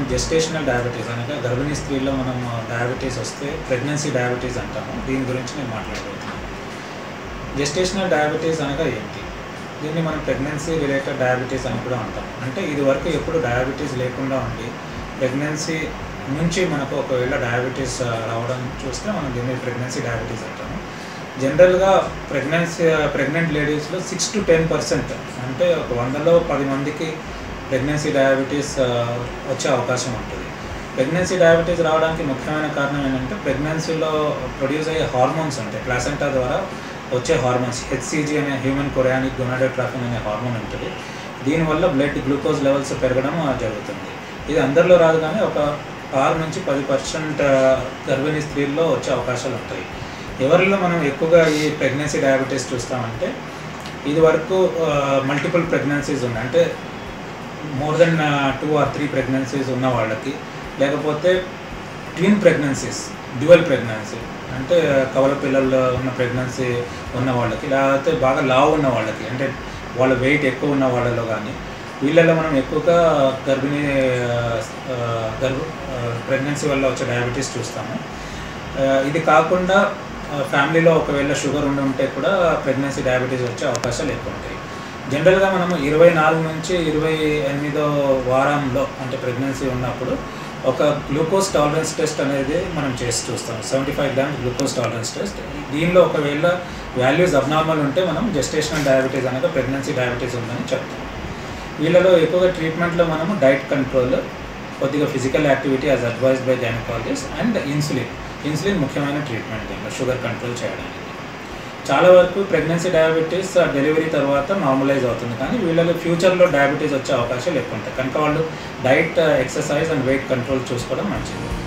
gestational diabetes అనగా గర్భిణీ స్త్రీలో మనం డయాబెటీస్ వస్తే ప్రెగ్నెన్సీ డయాబెటీస్ అంటాము దీని గురించి నేను మాట్లాడబోతున్నాను జెస్టేషనల్ డయాబెటీస్ అనగా ఏంటి దీన్ని మనం ప్రెగ్నెన్సీ రిలేటెడ్ డయాబెటీస్ అని కూడా అంటాం అంటే ఇది వరకు ఎప్పుడు డయాబెటీస్ లేకుండా ఉండి ప్రెగ్నెన్సీ నుంచి మనకు ఒకవేళ డయాబెటీస్ రావడం చూస్తే మనం దీన్ని ప్రెగ్నెన్సీ డయాబెటీస్ అంటాము జనరల్గా ప్రెగ్నెన్సీ ప్రెగ్నెంట్ లేడీస్లో సిక్స్ టు టెన్ పర్సెంట్ అంటే ఒక వందలో పది మందికి ప్రెగ్నెన్సీ డయాబెటీస్ వచ్చే అవకాశం ఉంటుంది ప్రెగ్నెన్సీ డయాబెటీస్ రావడానికి ముఖ్యమైన కారణం ఏంటంటే ప్రెగ్నెన్సీలో ప్రొడ్యూస్ అయ్యే హార్మోన్స్ ఉంటాయి ప్లాసెంటా ద్వారా వచ్చే హార్మోన్స్ హెచ్సిజీ అనే హ్యూమన్ కొరియానిక్ గొనాడోట్రాఫిన్ అనే హార్మోన్ ఉంటుంది దీనివల్ల బ్లడ్ గ్లూకోజ్ లెవెల్స్ పెరగడం జరుగుతుంది ఇది అందరిలో రాదు కానీ ఒక ఆరు నుంచి పది పర్సెంట్ గర్భిణీ స్త్రీల్లో వచ్చే అవకాశాలు ఉంటాయి ఎవరిలో మనం ఎక్కువగా ఈ ప్రెగ్నెన్సీ డయాబెటీస్ చూస్తామంటే ఇది వరకు మల్టిపుల్ ప్రెగ్నెన్సీస్ ఉన్నాయి అంటే more than two or three pregnancies ఉన్న వాళ్ళకి లేకపోతే ట్విన్ ప్రెగ్నెన్సీస్ డ్యువల్ ప్రెగ్నెన్సీ అంటే కవల పిల్లల్లో ఉన్న ప్రెగ్నెన్సీ ఉన్న వాళ్ళకి లేకపోతే బాగా లావు ఉన్న వాళ్ళకి అంటే వాళ్ళ వెయిట్ ఎక్కువ ఉన్న వాళ్ళలో కానీ వీళ్ళల్లో మనం ఎక్కువగా గర్భిణీ ఆ, గర్భ ప్రెగ్నెన్సీ వల్ల వచ్చే డయాబెటీస్ చూస్తాము ఆ, ఇది కాకుండా ఆ, ఫ్యామిలీలో ఒకవేళ షుగర్ ఉండి ఉంటే కూడా ప్రెగ్నెన్సీ డయాబెటీస్ వచ్చే అవకాశాలు ఎక్కువ ఉంటాయి జనరల్గా మనము ఇరవై నాలుగు నుంచి ఇరవై ఎనిమిదో వారంలో అంటే ప్రెగ్నెన్సీ ఉన్నప్పుడు ఒక గ్లూకోజ్ టాలరెన్స్ టెస్ట్ అనేది మనం చేసి చూస్తాం seventy five grams glucose tolerance test దీనిలో ఒకవేళ వాల్యూస్ అబ్నార్మల్ ఉంటే మనం జెస్టేషనల్ డయాబెటీస్ అనగా ప్రెగ్నెన్సీ డయాబెటీస్ ఉందని చెప్తాం వీళ్ళలో ఎక్కువగా ట్రీట్మెంట్లో మనము డైట్ కంట్రోల్ కొద్దిగా physical activity as advised by gynaecologist and insulin insulin ముఖ్యమైన ట్రీట్మెంట్ దీంట్లో షుగర్ కంట్రోల్ చేయడానికి చాలా వరకు ప్రెగ్నెన్సీ డయాబెటీస్ డెలివరీ తర్వాత నార్మలైజ్ అవుతుంది కానీ వీళ్ళలో ఫ్యూచర్లో డయాబెటీస్ వచ్చే అవకాశాలు ఎక్కువ ఉంటాయి కనుక వాళ్ళు diet exercise and weight control చూసుకోవడం మంచిది